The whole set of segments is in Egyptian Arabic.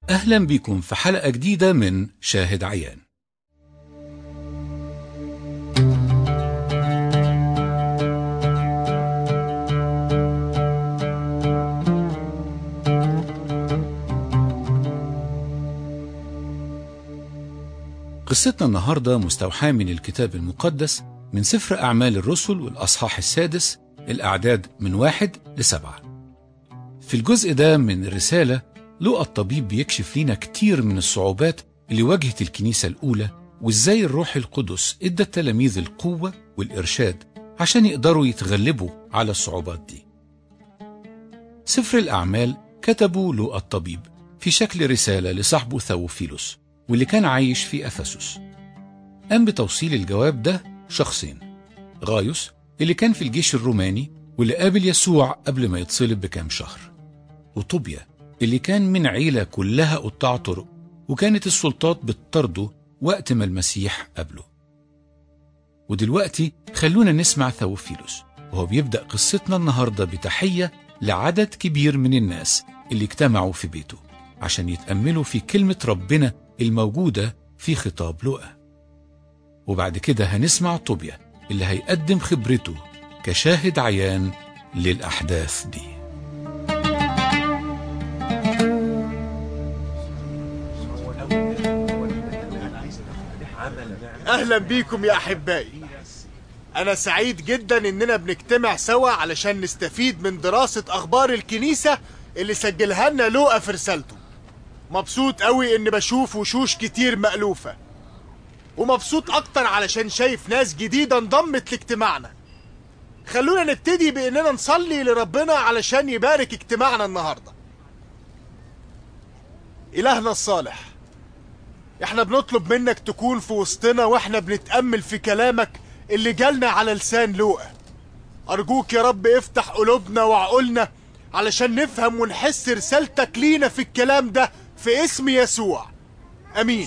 أهلا بكم في حلقة جديدة من شاهد عيان قصتنا النهاردة مستوحاة من الكتاب المقدس من سفر أعمال الرسل والأصحاح السادس الأعداد من واحد لسبعة في الجزء ده من الرسالة لقى الطبيب بيكشف لنا كتير من الصعوبات اللي واجهت الكنيسة الأولى وإزاي الروح القدس إدى التلاميذ القوة والإرشاد عشان يقدروا يتغلبوا على الصعوبات دي سفر الأعمال كتبه لقى الطبيب في شكل رسالة لصاحبه ثوفيلوس واللي كان عايش في أفسس قام بتوصيل الجواب ده شخصين غايوس اللي كان في الجيش الروماني واللي قابل يسوع قبل ما يتصلب بكام شهر وطوبيا اللي كان من عيلة كلها قطاع طرق وكانت السلطات بتطرده وقت ما المسيح قابله ودلوقتي خلونا نسمع ثوفيلوس وهو بيبدأ قصتنا النهاردة بتحية لعدد كبير من الناس اللي اجتمعوا في بيته عشان يتأملوا في كلمة ربنا الموجودة في خطاب لقى وبعد كده هنسمع طوبيا اللي هيقدم خبرته كشاهد عيان للأحداث دي اهلا بيكم يا احبائي انا سعيد جدا اننا بنجتمع سوا علشان نستفيد من دراسة اخبار الكنيسة اللي سجلها لنا لوقا في رسالته مبسوط قوي ان بشوف وشوش كتير مألوفة ومبسوط اكتر علشان شايف ناس جديدة انضمت لاجتماعنا خلونا نبتدي باننا نصلي لربنا علشان يبارك اجتماعنا النهاردة الهنا الصالح احنا بنطلب منك تكون في وسطنا واحنا بنتأمل في كلامك اللي جالنا على لسان لوقا أرجوك يا رب افتح قلوبنا وعقولنا علشان نفهم ونحس رسالتك لينا في الكلام ده في اسم يسوع أمين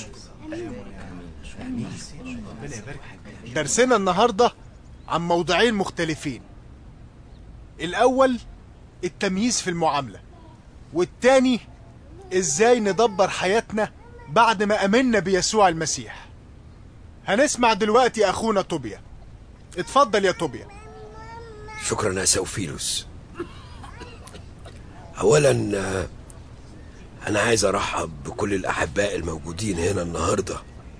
درسنا النهاردة عن موضوعين مختلفين الأول التمييز في المعاملة والتاني ازاي ندبر حياتنا بعد ما امنا بيسوع المسيح هنسمع دلوقتي اخونا طوبيا اتفضل يا طوبيا شكرا يا سوفيلوس اولا آه، انا عايز ارحب بكل الاحباء الموجودين هنا النهارده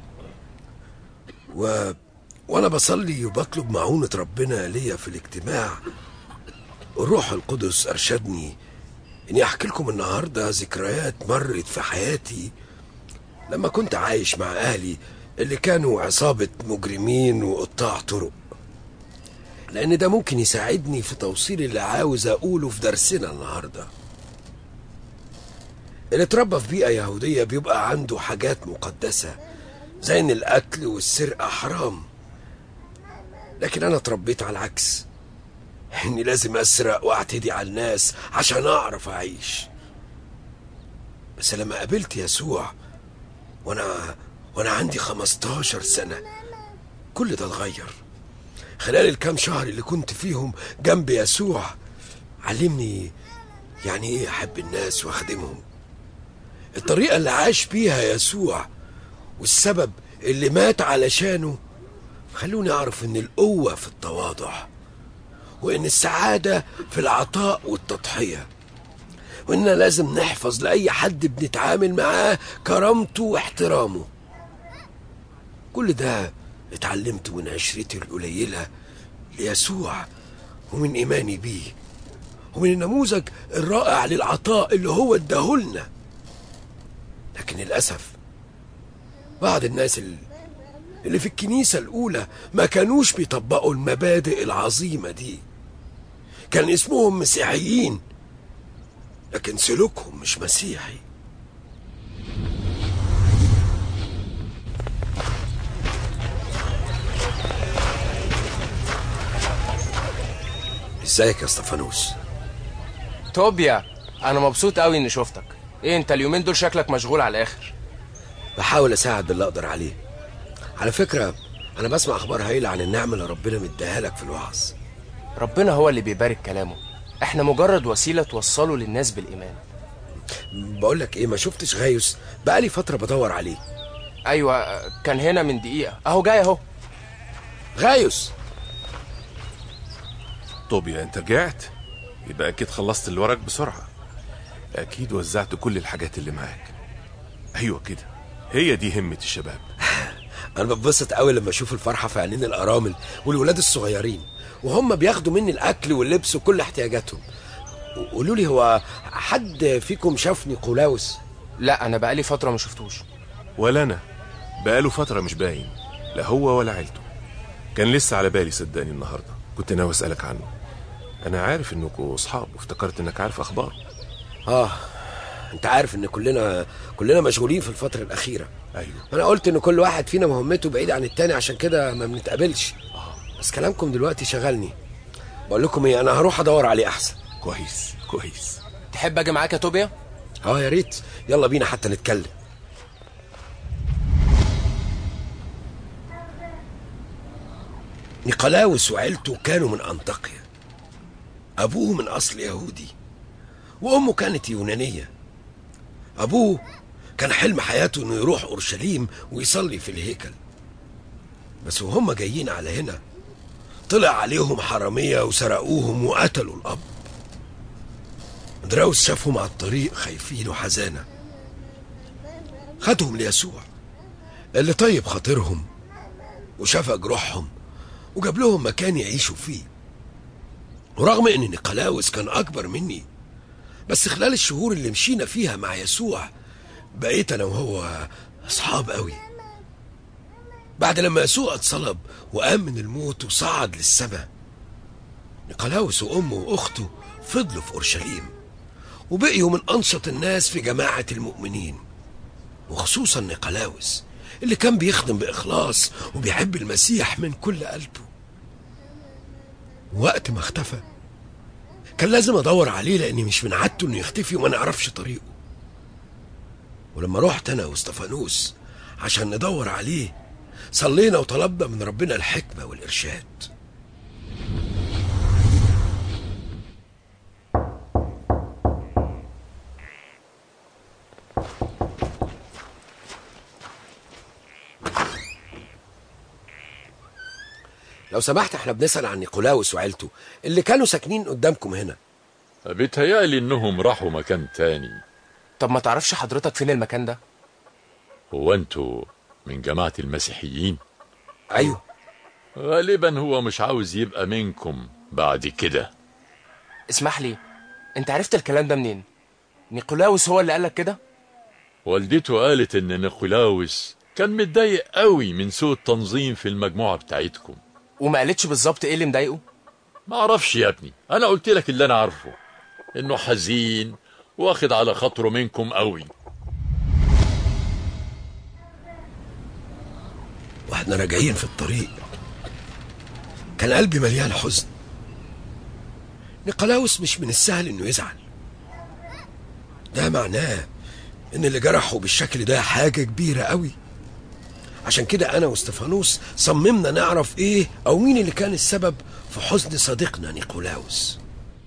و... وانا بصلي وبطلب معونة ربنا ليا في الاجتماع الروح القدس ارشدني اني احكي لكم النهارده ذكريات مرت في حياتي لما كنت عايش مع اهلي اللي كانوا عصابة مجرمين وقطاع طرق لان ده ممكن يساعدني في توصيل اللي عاوز اقوله في درسنا النهارده اللي اتربى في بيئة يهودية بيبقى عنده حاجات مقدسة زي ان القتل والسرقة حرام لكن انا اتربيت على العكس اني لازم اسرق واعتدي على الناس عشان اعرف اعيش بس لما قابلت يسوع وانا وانا عندي 15 سنة كل ده اتغير خلال الكام شهر اللي كنت فيهم جنب يسوع علمني يعني ايه احب الناس واخدمهم الطريقة اللي عاش بيها يسوع والسبب اللي مات علشانه خلوني اعرف ان القوة في التواضع وان السعادة في العطاء والتضحية واننا لازم نحفظ لاي حد بنتعامل معاه كرامته واحترامه كل ده اتعلمته من عشرتي القليلة ليسوع ومن ايماني بيه ومن النموذج الرائع للعطاء اللي هو اداهولنا لكن للأسف بعض الناس ال- اللي في الكنيسة الأولى ما كانوش بيطبقوا المبادئ العظيمة دي كان اسمهم مسيحيين لكن سلوكهم مش مسيحي ازيك يا استفانوس توبيا انا مبسوط قوي اني شفتك ايه انت اليومين دول شكلك مشغول على الاخر بحاول اساعد باللي اقدر عليه على فكرة انا بسمع اخبار هايلة عن النعمة اللي ربنا مديها لك في الوعظ ربنا هو اللي بيبارك كلامه احنا مجرد وسيلة توصله للناس بالإيمان بقول لك ايه ما شفتش غايوس بقالي فتره بدور عليه ايوه كان هنا من دقيقه اهو جاي اهو غايوس طوبيا انت رجعت يبقى اكيد خلصت اللي وراك بسرعه اكيد وزعت كل الحاجات اللي معاك ايوه كده هي دي همه الشباب انا بتبسط قوي لما اشوف الفرحه في عينين الارامل والولاد الصغيرين وهم بياخدوا مني الاكل واللبس وكل احتياجاتهم قولوا لي هو حد فيكم شاف نيقولاوس لا انا بقالي فتره ما شفتوش ولا انا بقاله فتره مش باين لا هو ولا عيلته كان لسه على بالي صدقني النهارده كنت ناوي اسالك عنه انا عارف انكم اصحاب وافتكرت انك عارف اخباره اه انت عارف ان كلنا كلنا مشغولين في الفتره الاخيره ايوه انا قلت ان كل واحد فينا مهمته بعيد عن التاني عشان كده ما بنتقابلش بس كلامكم دلوقتي شغلني بقول لكم ايه انا هروح ادور عليه احسن كويس كويس تحب اجي معاك يا توبيا اه يا ريت يلا بينا حتى نتكلم نيقلاوس وعيلته كانوا من أنطاكيا أبوه من أصل يهودي وأمه كانت يونانية أبوه كان حلم حياته إنه يروح أورشليم ويصلي في الهيكل بس وهم جايين على هنا طلع عليهم حرامية وسرقوهم وقتلوا الأب دراوس شافهم على الطريق خايفين وحزانة خدهم ليسوع اللي طيب خاطرهم وشفى جروحهم وجاب لهم مكان يعيشوا فيه ورغم ان نيقلاوس كان اكبر مني بس خلال الشهور اللي مشينا فيها مع يسوع بقيت انا وهو اصحاب قوي بعد لما يسوع اتصلب وقام من الموت وصعد للسماء نيقلاوس وامه واخته فضلوا في اورشليم وبقيوا من انشط الناس في جماعه المؤمنين وخصوصا نيقلاوس اللي كان بيخدم باخلاص وبيحب المسيح من كل قلبه وقت ما اختفى كان لازم ادور عليه لاني مش من عادته انه يختفي وما نعرفش طريقه ولما رحت انا واستفانوس عشان ندور عليه صلينا وطلبنا من ربنا الحكمه والارشاد لو سمحت احنا بنسأل عن نيقولاوس وعيلته اللي كانوا ساكنين قدامكم هنا بيتهيألي إنهم راحوا مكان تاني طب ما تعرفش حضرتك فين المكان ده هو أنتوا من جماعة المسيحيين ايوه غالبا هو مش عاوز يبقى منكم بعد كده اسمح لي انت عرفت الكلام ده منين نيقولاوس هو اللي قالك كده والدته قالت إن نيقولاوس كان متضايق قوي من سوء التنظيم في المجموعة بتاعتكم وما قالتش بالظبط ايه اللي مضايقه ما اعرفش يا ابني انا قلت لك اللي انا عارفه انه حزين واخد على خاطره منكم قوي واحنا راجعين في الطريق كان قلبي مليان حزن نيقلاوس مش من السهل انه يزعل ده معناه ان اللي جرحه بالشكل ده حاجة كبيرة قوي عشان كده انا واستفانوس صممنا نعرف ايه او مين اللي كان السبب في حزن صديقنا نيقولاوس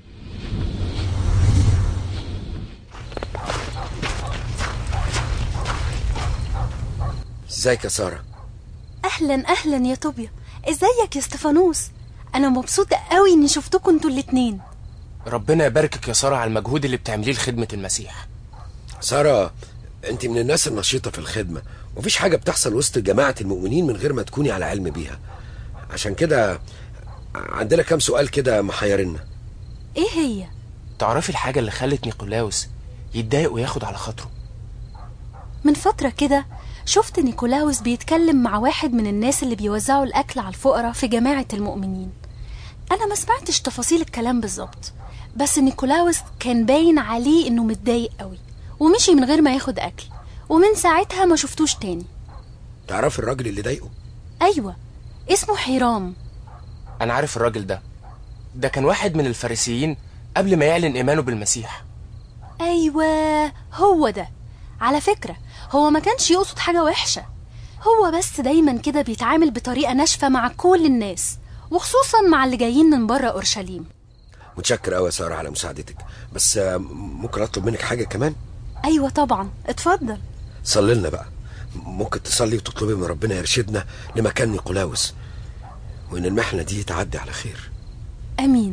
ازيك يا ساره اهلا اهلا يا طوبيا ازيك يا استفانوس انا مبسوطه قوي اني شفتكم انتوا الاتنين ربنا يباركك يا ساره على المجهود اللي بتعمليه لخدمه المسيح ساره انت من الناس النشيطه في الخدمه مفيش حاجه بتحصل وسط جماعه المؤمنين من غير ما تكوني على علم بيها عشان كده عندنا كام سؤال كده محيرنا ايه هي تعرفي الحاجه اللي خلت نيقولاوس يتضايق وياخد على خاطره من فتره كده شفت نيكولاوس بيتكلم مع واحد من الناس اللي بيوزعوا الاكل على الفقراء في جماعه المؤمنين انا ما سمعتش تفاصيل الكلام بالظبط بس نيكولاوس كان باين عليه انه متضايق قوي ومشي من غير ما ياخد اكل ومن ساعتها ما شفتوش تاني تعرف الراجل اللي ضايقه ايوه اسمه حيرام انا عارف الراجل ده ده كان واحد من الفارسيين قبل ما يعلن ايمانه بالمسيح ايوه هو ده على فكره هو ما كانش يقصد حاجه وحشه هو بس دايما كده بيتعامل بطريقه ناشفه مع كل الناس وخصوصا مع اللي جايين من بره اورشليم متشكر قوي يا ساره على مساعدتك بس آه، ممكن اطلب منك حاجه كمان أيوة طبعا اتفضل صلي لنا بقى ممكن تصلي وتطلبي من ربنا يرشدنا لمكان نيقولاوس وإن المحنة دي تعدي على خير أمين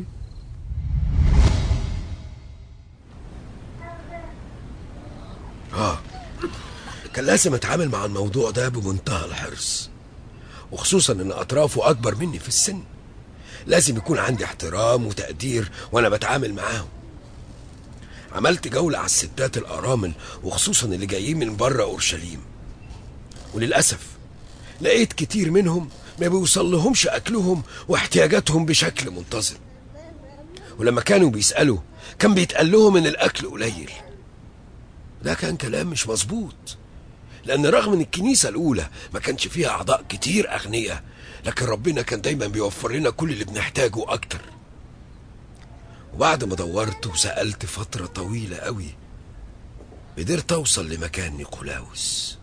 كان لازم أتعامل مع الموضوع ده بمنتهى الحرص وخصوصا إن أطرافه أكبر مني في السن لازم يكون عندي احترام وتقدير وأنا بتعامل معاهم عملت جولة على الستات الأرامل وخصوصا اللي جايين من بره أورشليم وللأسف لقيت كتير منهم ما بيوصل لهمش أكلهم واحتياجاتهم بشكل منتظم ولما كانوا بيسألوا كان بيتقال لهم إن الأكل قليل ده كان كلام مش مظبوط لأن رغم إن الكنيسة الأولى ما كانش فيها أعضاء كتير أغنياء لكن ربنا كان دايما بيوفر لنا كل اللي بنحتاجه أكتر وبعد ما دورت وسألت فترة طويلة قوي قدرت أوصل لمكان نيقولاوس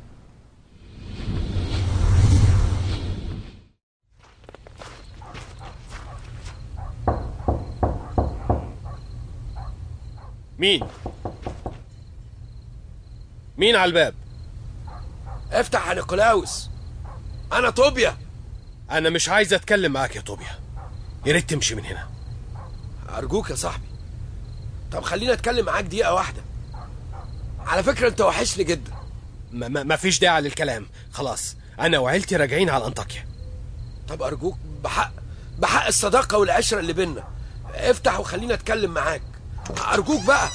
مين مين على الباب افتح يا نيقولاوس أنا طوبيا انا مش عايز اتكلم معاك يا طوبيا يا ريت تمشي من هنا أرجوك يا صاحبي طب خليني أتكلم معاك دقيقة واحدة على فكرة أنت وحشني جدا ما, ما, ما فيش داعي للكلام خلاص انا وعيلتي راجعين على انطاكيا طب أرجوك بحق بحق الصداقة والعشرة اللي بينا افتح وخليني أتكلم معاك أرجوك بقى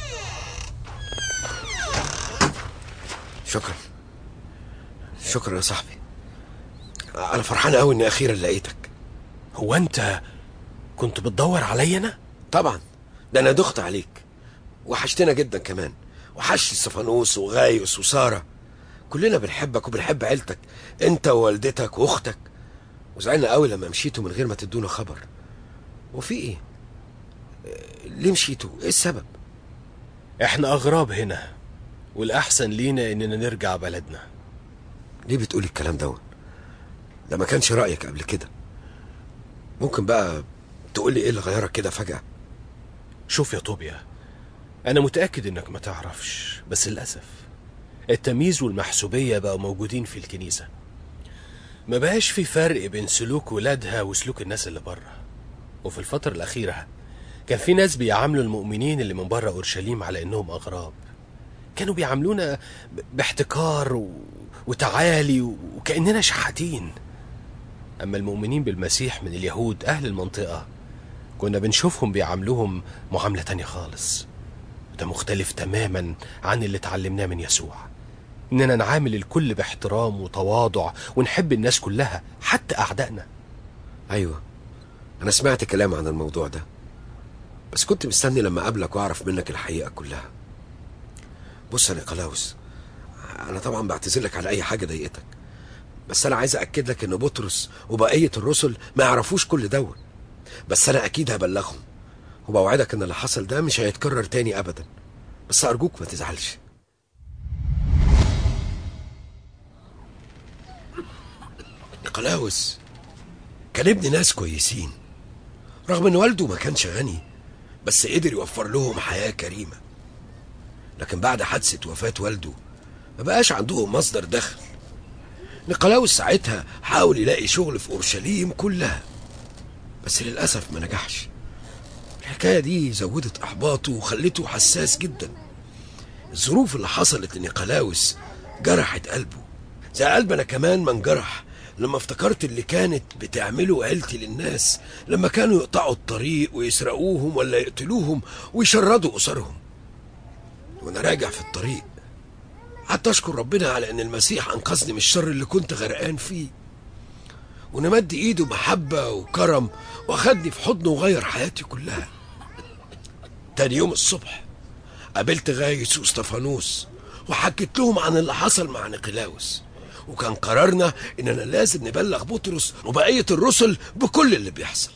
شكرا شكرا يا صاحبي أنا فرحان أوي إني أخيرا لقيتك هو انت كنت بتدور عليا انا طبعا ده أنا دخت عليك وحشتنا جدا كمان وحشت استفانوس وغايوس وسارة كلنا بنحبك وبنحب عيلتك انت ووالدتك واختك وزعلنا قوي لما مشيتوا من غير ما تدونا خبر وفي ايه آه، ليه مشيتوا ايه السبب احنا اغراب هنا والاحسن لينا اننا نرجع بلدنا ليه بتقولي الكلام دون ده ما كانش رأيك قبل كده ممكن بقى تقولي ايه اللي غيرك كده فجأة شوف يا طوبيا انا متاكد انك ما تعرفش بس للاسف التمييز والمحسوبيه بقوا موجودين في الكنيسه ما بقاش في فرق بين سلوك ولادها وسلوك الناس اللي بره وفي الفتره الاخيره كان في ناس بيعاملوا المؤمنين اللي من بره اورشليم على انهم اغراب كانوا بيعاملونا ب- باحتكار و... وتعالي و... وكاننا شحاتين اما المؤمنين بالمسيح من اليهود اهل المنطقه كنا بنشوفهم بيعاملوهم معاملة تانية خالص ده مختلف تماما عن اللي اتعلمناه من يسوع إننا نعامل الكل باحترام وتواضع ونحب الناس كلها حتى أعدائنا ايوه انا سمعت كلام عن الموضوع ده بس كنت مستني لما اقابلك واعرف منك الحقيقة كلها بص يا نيقلاوس انا طبعا بعتذر لك على اي حاجة ضايقتك بس انا عايز اكد لك ان بطرس وبقية الرسل ما يعرفوش كل دون بس انا اكيد هبلغهم وبوعدك ان اللي حصل ده مش هيتكرر تاني ابدا بس ارجوك ما تزعلش نيقلاوس كان ابن ناس كويسين رغم ان والده ما كانش غني بس قدر يوفر لهم حياة كريمة لكن بعد حادثة وفاة والده ما بقاش عندهم مصدر دخل نيقلاوس ساعتها حاول يلاقي شغل في أورشليم كلها بس للأسف ما نجحش الحكاية دي زودت إحباطه وخلته حساس جدا الظروف اللي حصلت لنيقلاوس جرحت قلبه زي قلب أنا كمان ما انجرح لما افتكرت اللي كانت بتعمله عيلتي للناس لما كانوا يقطعوا الطريق ويسرقوهم ولا يقتلوهم ويشردوا أسرهم وأنا راجع في الطريق قعدت أشكر ربنا على إن المسيح أنقذني من الشر اللي كنت غرقان فيه ونمد إيده محبة وكرم وأخدني في حضنه وغير حياتي كلها تاني يوم الصبح قابلت غايس واستفانوس وحكيت لهم عن اللي حصل مع نيقلاوس وكان قرارنا إننا لازم نبلغ بطرس وبقية الرسل بكل اللي بيحصل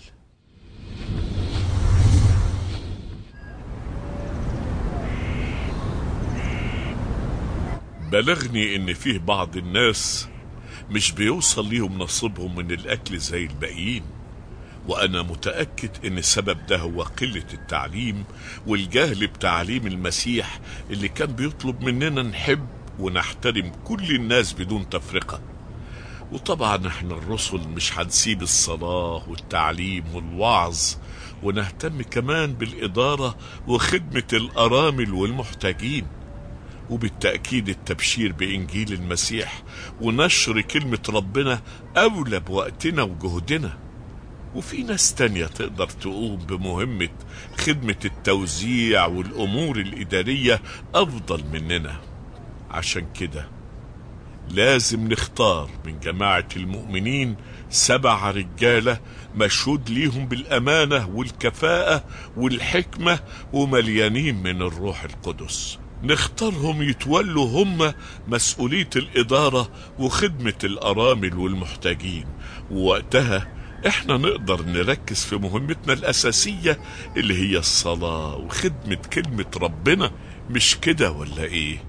بلغني ان فيه بعض الناس مش بيوصل ليهم نصيبهم من الاكل زي الباقيين وأنا متأكد إن السبب ده هو قلة التعليم والجهل بتعليم المسيح اللي كان بيطلب مننا نحب ونحترم كل الناس بدون تفرقة وطبعا احنا الرسل مش هنسيب الصلاة والتعليم والوعظ ونهتم كمان بالإدارة وخدمة الأرامل والمحتاجين وبالتأكيد التبشير بإنجيل المسيح ونشر كلمة ربنا أولى بوقتنا وجهدنا وفي ناس تانية تقدر تقوم بمهمة خدمة التوزيع والأمور الإدارية أفضل مننا عشان كده لازم نختار من جماعة المؤمنين سبع رجالة مشهود ليهم بالأمانة والكفاءة والحكمة ومليانين من الروح القدس نختارهم يتولوا هم مسؤولية الإدارة وخدمة الأرامل والمحتاجين ووقتها احنا نقدر نركز في مهمتنا الأساسية اللي هي الصلاة وخدمة كلمة ربنا مش كده ولا ايه؟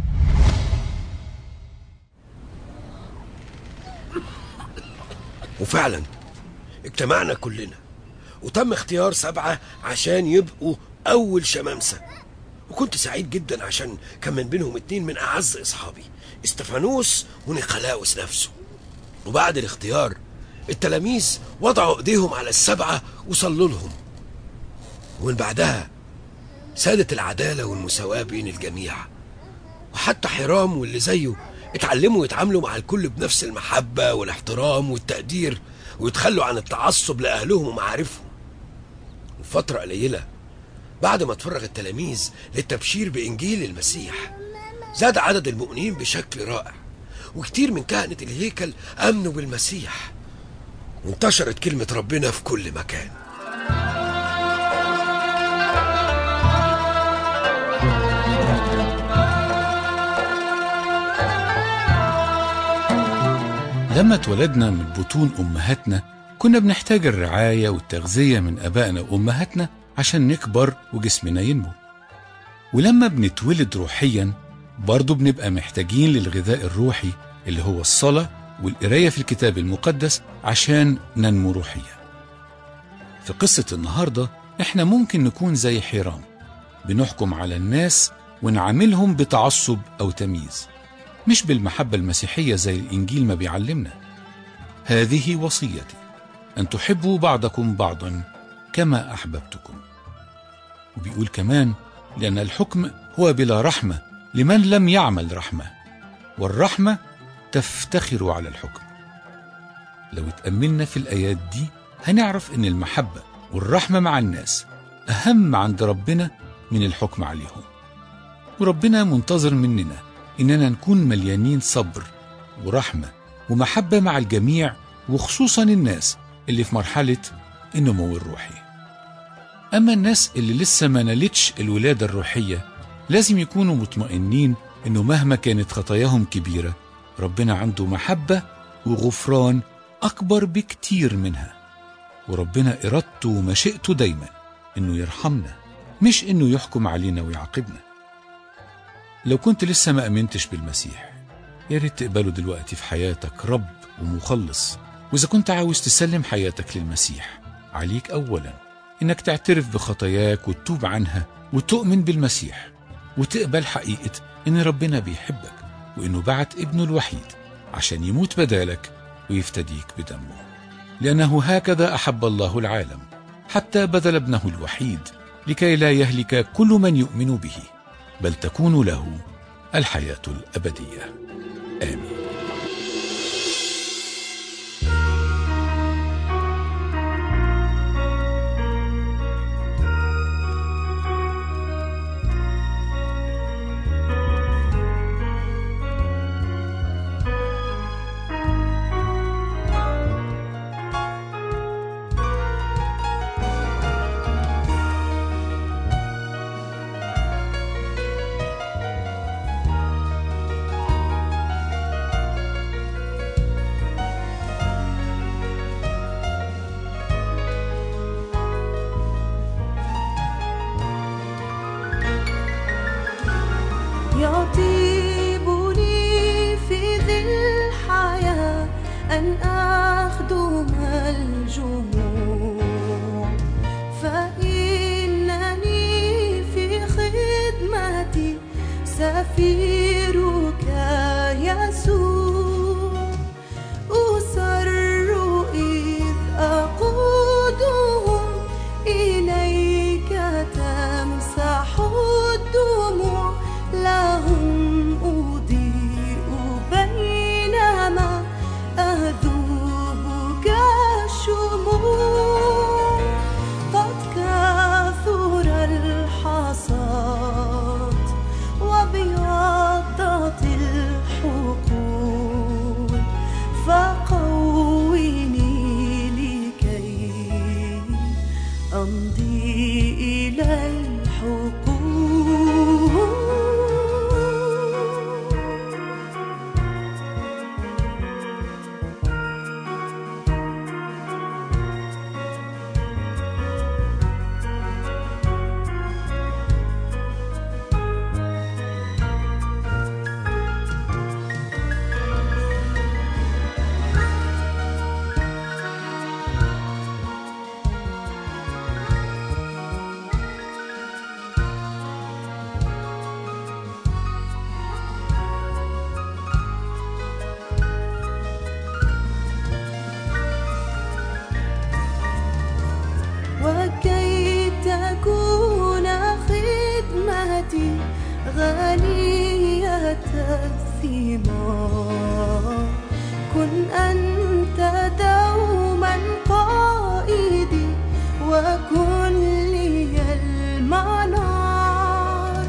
وفعلا اجتمعنا كلنا وتم اختيار سبعة عشان يبقوا أول شمامسة وكنت سعيد جدا عشان كان من بينهم اتنين من أعز أصحابي استفانوس ونيقلاوس نفسه وبعد الاختيار التلاميذ وضعوا ايديهم على السبعة وصلوا لهم ومن بعدها سادت العدالة والمساواة بين الجميع وحتى حرام واللي زيه اتعلموا يتعاملوا مع الكل بنفس المحبة والاحترام والتقدير ويتخلوا عن التعصب لأهلهم ومعارفهم وفترة قليلة بعد ما تفرغ التلاميذ للتبشير بإنجيل المسيح زاد عدد المؤمنين بشكل رائع وكتير من كهنة الهيكل أمنوا بالمسيح وانتشرت كلمة ربنا في كل مكان لما اتولدنا من بطون أمهاتنا كنا بنحتاج الرعاية والتغذية من أبائنا وأمهاتنا عشان نكبر وجسمنا ينمو ولما بنتولد روحيا برضه بنبقى محتاجين للغذاء الروحي اللي هو الصلاة والقراية في الكتاب المقدس عشان ننمو روحيا في قصة النهاردة احنا ممكن نكون زي حيرام بنحكم على الناس ونعاملهم بتعصب أو تمييز مش بالمحبة المسيحية زي الإنجيل ما بيعلمنا هذه وصيتي أن تحبوا بعضكم بعضا كما أحببتكم وبيقول كمان لأن الحكم هو بلا رحمة لمن لم يعمل رحمة والرحمة تفتخر على الحكم لو اتأملنا في الآيات دي هنعرف أن المحبة والرحمة مع الناس أهم عند ربنا من الحكم عليهم وربنا منتظر مننا إننا نكون مليانين صبر ورحمة ومحبة مع الجميع وخصوصا الناس اللي في مرحلة النمو الروحي أما الناس اللي لسه ما نالتش الولادة الروحية لازم يكونوا مطمئنين إنه مهما كانت خطاياهم كبيرة ربنا عنده محبة وغفران أكبر بكتير منها وربنا إرادته ومشيئته دايما إنه يرحمنا مش إنه يحكم علينا ويعاقبنا لو كنت لسه ما أمنتش بالمسيح يا ريت تقبله دلوقتي في حياتك رب ومخلص وإذا كنت عاوز تسلم حياتك للمسيح عليك أولا إنك تعترف بخطاياك وتتوب عنها وتؤمن بالمسيح وتقبل حقيقة إن ربنا بيحبك وإنه بعت ابنه الوحيد عشان يموت بدالك ويفتديك بدمه لأنه هكذا أحب الله العالم حتى بذل ابنه الوحيد لكي لا يهلك كل من يؤمن به بل تكون له الحياة الأبدية آمين غنية الثمار كن أنت دوما قائدي وكن لي المنار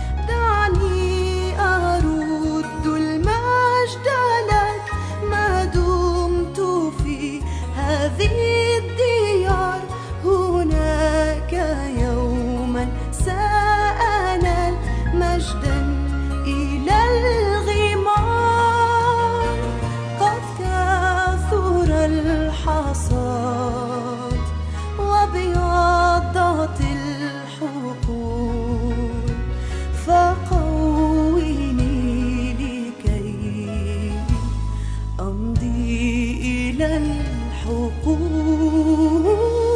دعني أرد المجد لك ما دمت في هذه الديار هناك يوما سأنال مجدا إلى الغمار قد كثر الحصاد وبيضت الحقول فقويني لكي أمضي إلى الحقول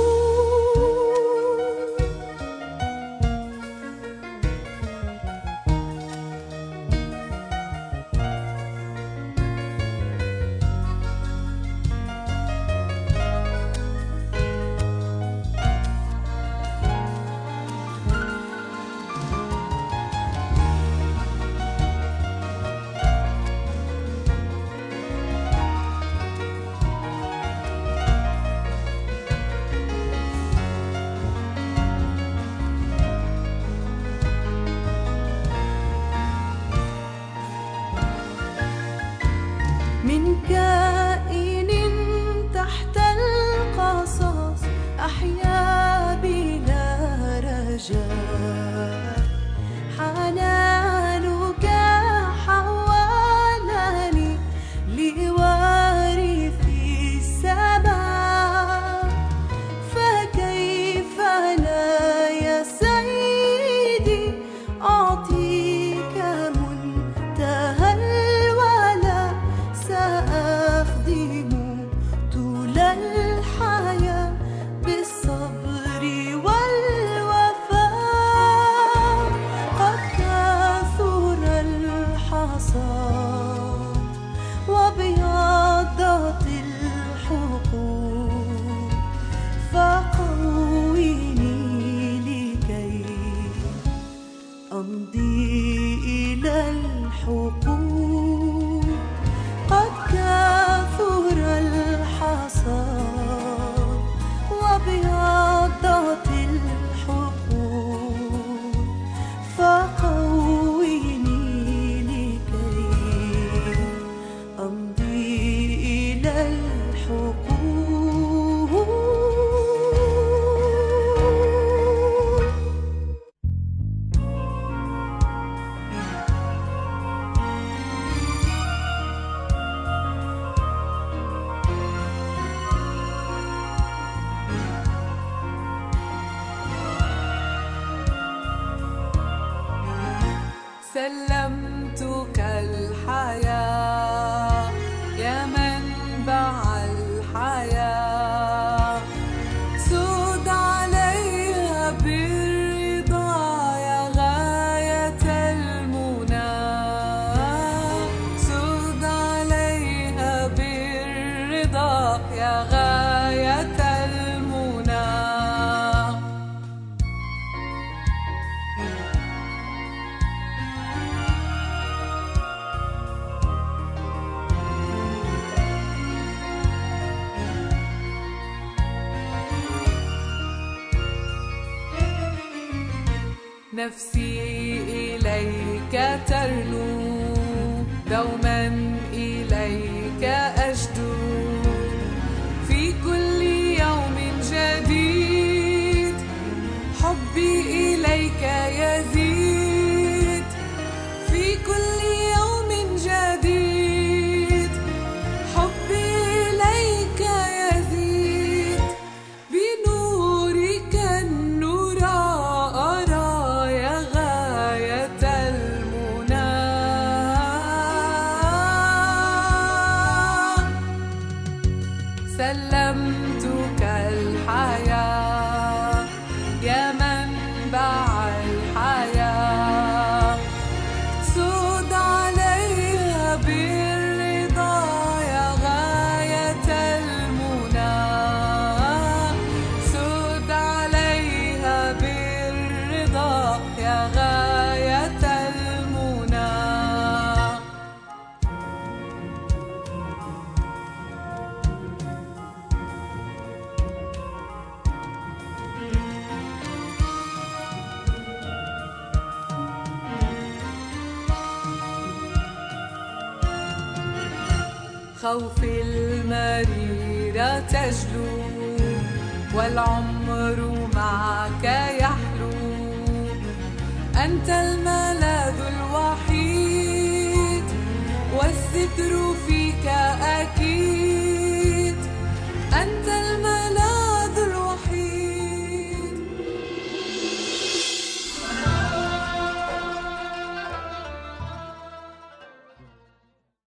من كائن تحت القصص أحيا بلا رجاء حنانك حولني لوارث السماء فكيف لا يا سيدي أعطيك منتهى الولاء سأخدم طول الحياة بالصبر والوفاء قد كثر الحصاد وبيضت الحقول فقويني لكي أمضي إلى الحقول قد كثر الحصاد وبيضت الحقول فقويني لكي أمضي إلى الحقول سلمتك الحياة يا منبع الحياة سود عليها بالرضا يا غاية المنى سود عليها بالرضا يا غاية المنى نفسي إليك ترنو دوما إليك أشدو في كل يوم جديد حبي إليك يزيد في كل يوم جديد حبي إليك يزيد بنورك النور أرى يا غاية المنى الخوف المريرة تجلو والعمر معك يحلو أنت الملاذ الوحيد والستر